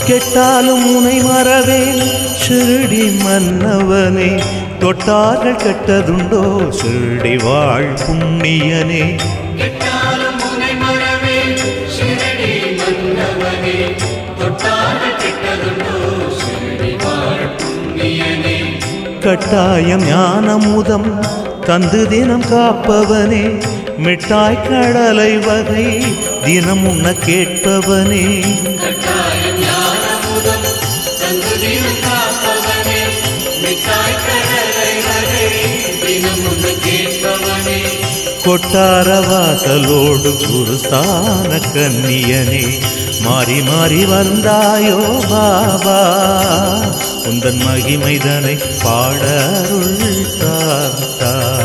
கெட்டாலும் உனை மறவேன் ஷிரடி மன்னவனே தொட்டார்கள் கெட்டதுண்டோ ஷிரடி வாழ் புண்ணியனே கெட்டாலும் உனை மறவே ஷிரடி மன்னவனே தொட்டார்கள் கெட்டதுண்டோ ஷிரடி வாழ் புண்ணியனே கட்டாயம் ஞானமுதம் தந்து தினம் காப்பவனே மிட்டாய் கடலை வகை தினம் உண்ண கேட்பவனே கட்டாயம் ஞானமுதம் தந்து தினம் காப்பவனே மிட்டாய் கடலை வகை தினம் உன்னை கேட்பவனே கொட்டார வாசலோடு குருஸ்தான கன்னியனே மாறி மாறி வந்தாயோ பாபா உந்தன் மகிமைதனை பாட அருள் தாத்தா